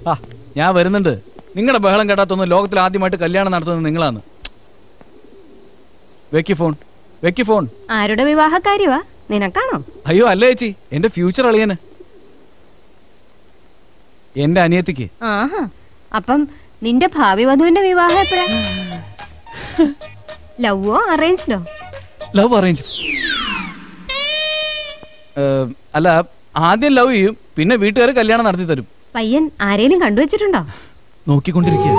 ആ ഞാൻ വരുന്നുണ്ട് നിങ്ങളുടെ ബഹളം കേട്ടാത്തൊന്നും ലോകത്തിൽ ആദ്യമായിട്ട് കല്യാണം നടത്തുന്നത് നിങ്ങളാണ് വെക്കി ഫോൺ വെക്കി ഫോൺ ആരുടെ വിവാഹക്കാര്യവാ നിനക്കാണോ അയ്യോ അല്ല ചേച്ചി എന്റെ ഫ്യൂച്ചർ അളിയന് എന്റെ അനിയത്തിക്ക് ആഹാ അപ്പം നിന്റെ ഭാവി വധുവിന്റെ വിവാഹം എപ്പോഴാ ലവോ അറേഞ്ച്ഡോ ലവ് അറേഞ്ച് അല്ല ആദ്യം ലവ് ചെയ്യും പിന്നെ വീട്ടുകാർ കല്യാണം നടത്തി തരും പയ്യൻ ആരേലും കണ്ടുവച്ചിട്ടുണ്ടോ നോക്കിക്കൊണ്ടിരിക്കുക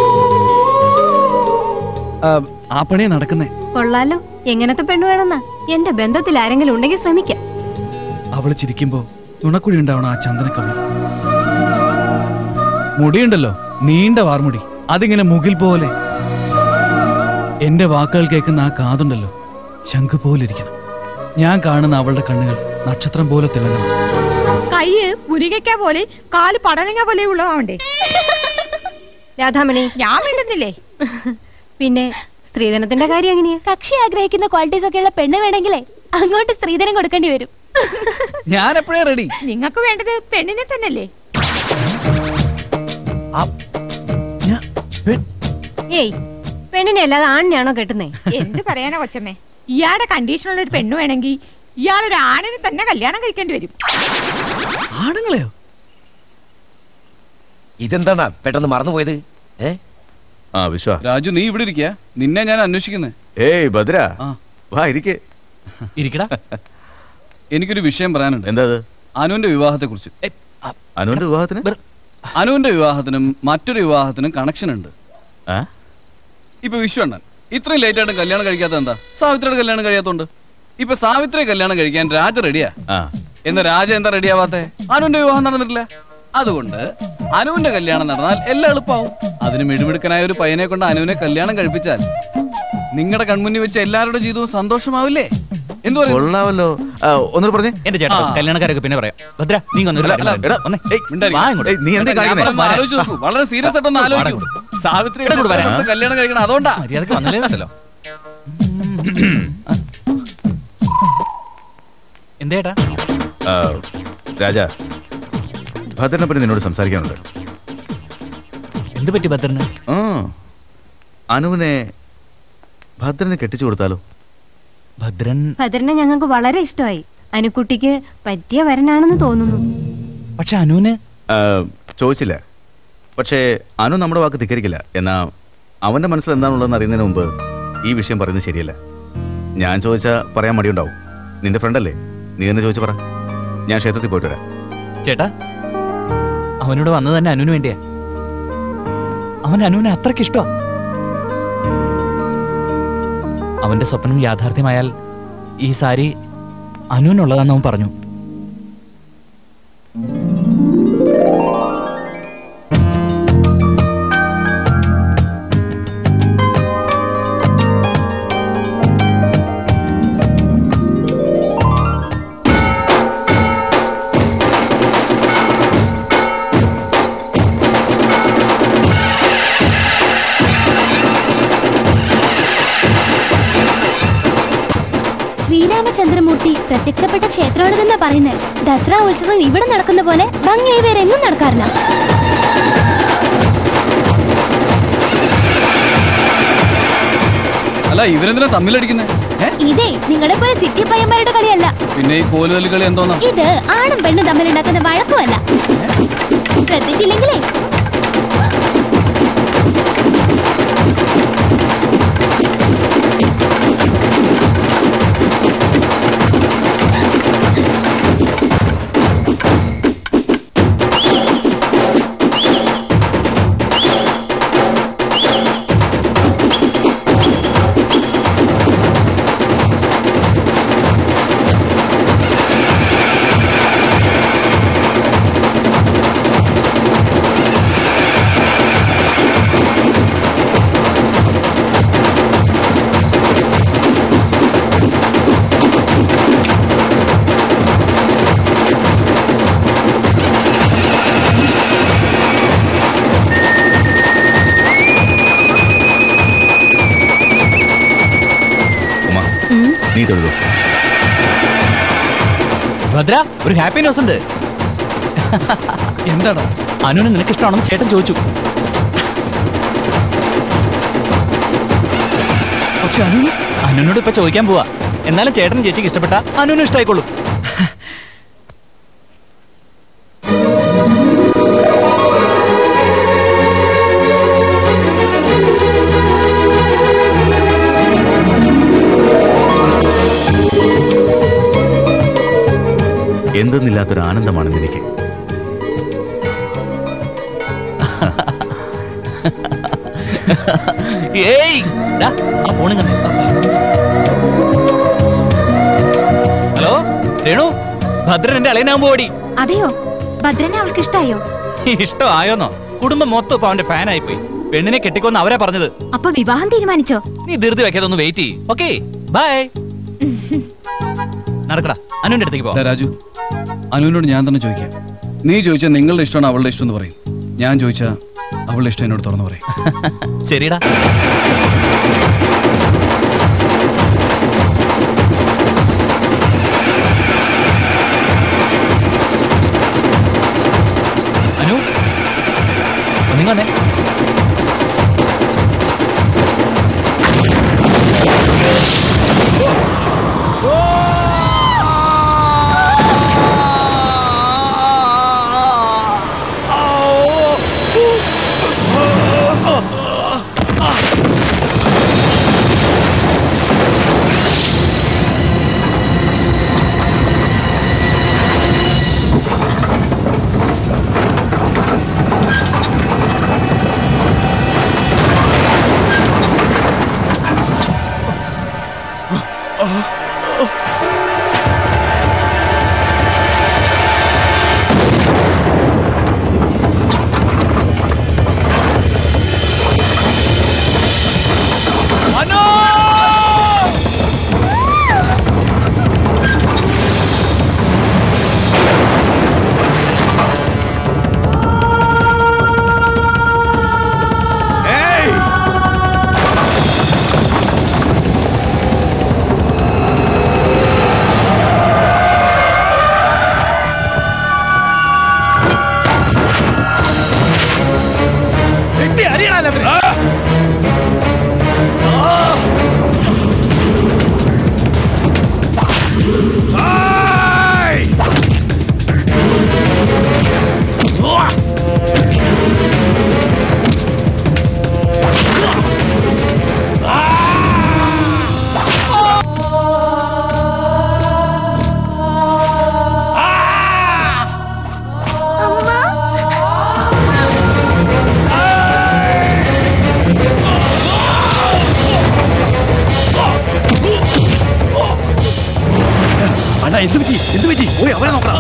ആ പണിയെ നടക്കുന്നേ കൊള്ളാലോ എങ്ങനത്തെ പെണ്ണു വേണമെന്നാ എന്റെ ബന്ധത്തിൽ ആരെങ്കിലും ഉണ്ടെങ്കിൽ ശ്രമിക്കാം അവള് ചിരിക്കുമ്പോ നുണക്കുഴി ഉണ്ടാവണം ആ ചന്ദനക്കമ്മി മുടിയുണ്ടല്ലോ നീണ്ട വാർമുടി അതിങ്ങനെ മുകിൽ പോലെ എന്റെ വാക്കുകൾ കേൾക്കുന്ന ആ കാതുണ്ടല്ലോ ശംഖ് പോലെ ഇരിക്കണം ഞാൻ കാണുന്ന അവളുടെ കണ്ണുകൾ നക്ഷത്രം പോലെ തിളങ്ങണം കയ്യ് മുരിങ്ങയ്ക്ക പോലെ കാല് പടലങ്ങ പോലെ ഉള്ളതാവണ്ടേ രാധാമണി ഞാൻ മിണ്ടുന്നില്ലേ പിന്നെ സ്ത്രീധനത്തിന്റെ കാര്യം എങ്ങനെയാ കക്ഷി ആഗ്രഹിക്കുന്ന ക്വാളിറ്റീസ് ഒക്കെ ഉള്ള പെണ്ണ് വേണമെങ്കിലേ അങ്ങോട്ട് സ്ത്രീധനം കൊടുക്കേണ്ടി വരും ഞാൻ എപ്പോഴേ റെഡി നിങ്ങൾക്ക് വേണ്ടത് പെണ്ണിനെ തന്നെയല്ലേ ഏയ് പെണ്ണിനെ അല്ലാതെ ആണിനെയാണോ കെട്ടുന്നേ എന്ത് പറയാനാ കൊച്ചമ്മേ ഇയാളുടെ കണ്ടീഷനുള്ള ഒരു പെണ്ണ് വേണമെങ്കിൽ ഇയാളൊരു ആണിനെ തന്നെ കല്യാണം കഴിക്കേണ്ടി വരും ആണുങ്ങളെയോ ഇതെന്താണ് പെട്ടെന്ന് മറന്നുപോയത് ഏ ആ വിശ്വ രാജു നീ ഇവിടെ ഇരിക്കുക നിന്നെ ഞാൻ അന്വേഷിക്കുന്നത് ഏയ് ഭദ്ര വാ ഇരിക്കേ ഇരിക്കടാ എനിക്കൊരു വിഷയം പറയാനുണ്ട് എന്താ അത് അനുവിന്റെ വിവാഹത്തെ കുറിച്ച് അനുവിന്റെ വിവാഹത്തിന് അനുവിന്റെ വിവാഹത്തിനും മറ്റൊരു വിവാഹത്തിനും കണക്ഷൻ ഉണ്ട് ആ? ഇപ്പൊ വിശ്വണ്ണൻ ഇത്രയും ലേറ്റ് ആയിട്ട് കല്യാണം കഴിക്കാത്ത എന്താ സാവിത്രിയുടെ കല്യാണം കഴിയാത്തോണ്ട് ഇപ്പൊ സാവിത്രി കല്യാണം കഴിക്കാൻ രാജ റെഡിയാ ആ എന്നാ രാജ എന്താ റെഡിയാവാത്തെ അനുവിന്റെ വിവാഹം നടന്നിട്ടില്ല അതുകൊണ്ട് അനുവിന്റെ കല്യാണം നടന്നാൽ എല്ലാം എളുപ്പമാവും അതിന് മിടുമിടുക്കനായ ഒരു പയ്യനെ കൊണ്ട് അനുവിനെ കല്യാണം കഴിപ്പിച്ചാൽ നിങ്ങളുടെ കൺമുന്നിൽ വെച്ച് എല്ലാവരുടെ ജീവിതവും സന്തോഷമാവില്ലേ എന്ത് പറയുന്നു കൊള്ളാമല്ലോ ആ, ഒന്നുകൂടെ പറഞ്ഞേ എന്റെ ചേട്ടാ ആ. കല്യാണക്കാരൊക്കെ പിന്നെ പറയാം ഭദ്ര നീ ഒന്ന് ഒരു അല്ല, കാര്യം എടാ, പറയ്. വന്നേ. ഏയ്, മിണ്ടാതിരിക്ക്. വാ ഇങ്ങോട്ട്. ഏയ്, നീ എന്താ ഞാൻ കാണിക്കുന്നേ പറഞ്ഞത് ആലോചിച്ച് നോക്കൂ. വളരെ സീരിയസ് ആയിട്ടൊന്ന് ആലോചിക്കൂ സാവിത്രി ഇവിടെ കൂടെ വരാം. കല്യാണം കഴിക്കണം അതുകൊണ്ടാ മര്യാദക്ക് വന്നല്ലേ ഉണ്ടല്ലോ എന്തേട്ടാ ആ, രാജ ഭദ്രനെ പറ്റി നിന്നോട് സംസാരിക്കാനുണ്ട് എന്ത് പറ്റി ഭദ്രന് ആ അനുവിനെ ഭദ്രനെ കെട്ടിച്ചു കൊടുത്താലോ ഭദ്രൻ ഭദ്രനെ ഞങ്ങൾക്ക് വളരെ ഇഷ്ടമായി അനുക്കുട്ടിക്ക് പറ്റിയ വരനാണെന്ന് തോന്നുന്നു പക്ഷെ അനുവിന് ആ, ചോദിച്ചില്ല പക്ഷേ അനു നമ്മുടെ വാക്ക് ധിക്കരിക്കില്ല എന്നാ അവന്റെ മനസ്സിൽ എന്താണുള്ളതെന്ന് അറിയുന്നതിന് മുമ്പ് ഈ വിഷയം പറയുന്നത് ശരിയല്ല ഞാൻ ചോദിച്ചാ പറയാൻ മടിയുണ്ടാവും നിന്റെ ഫ്രണ്ടല്ലേ നീ തന്നെ ചോദിച്ചു പറ ഞാൻ ക്ഷേത്രത്തിൽ പോയിട്ട് വരാം ചേട്ടാ അവനോട് വന്നത് തന്നെ അനുവിന് വേണ്ടിയാ അവൻ അനുവിനെ അത്രയ്ക്ക് ഇഷ്ടമാ അവന്റെ സ്വപ്നം യാഥാർത്ഥ്യമായാൽ ഈ സാരി അനുവിനുള്ളതാന്ന് അവൻ പറഞ്ഞു ശ്രീരാമചന്ദ്രമൂർത്തി പ്രത്യക്ഷപ്പെട്ട ക്ഷേത്രമാണിതെന്നാ പറയുന്നത് ദസറ ഉത്സവം ഇവിടെ നടക്കുന്ന പോലെ ഭംഗിയായി വേറെ എങ്ങും നടക്കാറില്ല അല്ല ഇവരെന്തിനാ തമ്മിലടിക്കുന്നേ ഏ? ഇതേ നിങ്ങളുടെ പോലെ സിറ്റി പയ്യന്മാരുടെ കളിയല്ല പിന്നെ ഈ കോലുതല്ലി കളി എന്തോന്നാ ഇത് ആണും പെണ്ണും തമ്മിൽ ഉണ്ടാക്കുന്ന വഴക്കുമല്ല ശ്രദ്ധിച്ചില്ലെങ്കിലേ ഉമ്മ നീ തൊഴുതോ ഭദ്ര ഒരു ഹാപ്പി ന്യൂസ് ഉണ്ട് എന്താടാ അനുവിനെ നിനക്ക് ഇഷ്ടമാണെന്ന് ചേട്ടൻ ചോദിച്ചു പക്ഷെ അനു അനുവിനോട് ഇപ്പൊ ചോദിക്കാൻ പോവാ എന്നാലും ചേട്ടൻ ചേച്ചിക്ക് ഇഷ്ടപ്പെട്ട അനുവിന് ഇഷ്ടമായിക്കോളൂ എന്തെന്നില്ലാത്തൊരു ആനന്ദമാണ് എനിക്ക് ഏയ് ദാ, ആ ഫോണും തന്നെ ഹലോ രേണു ഭദ്രൻ എന്റെ അളയനാകുമ്പോ ഓടി അതെയോ ഭദ്രനെ അവൾക്ക് ഇഷ്ടായോ ഇഷ്ടമായോന്നോ കുടുംബം മൊത്തം ഇപ്പൊ അവന്റെ ഫാനായി പോയി പെണ്ണിനെ കെട്ടിക്കൊന്ന് അവരാ പറഞ്ഞത് അപ്പൊ വിവാഹം തീരുമാനിച്ചോ നീ ധൃതി വെക്കാതെ ഒന്ന് വെയിറ്റ് ചെയ്യ് ഓക്കെ ബൈ നടക്കടാ അനുവിന്റെ അടുത്തേക്ക് പോ ദാ രാജു അനുവിനോട് ഞാൻ തന്നെ ചോദിക്കാം നീ ചോദിച്ചാൽ നിങ്ങളുടെ ഇഷ്ടമാണ് അവളുടെ ഇഷ്ടം എന്ന് പറയും ഞാൻ ചോദിച്ചാൽ അവളുടെ ഇഷ്ടം എന്നോട് തുറന്നു പറയും ശരിടാ അനു ഒന്നിങ്ങ വന്നേ അണ്ണാ എന്ത് പറ്റി എന്ത് പറ്റി ഓയ് അവനെ നോക്കണം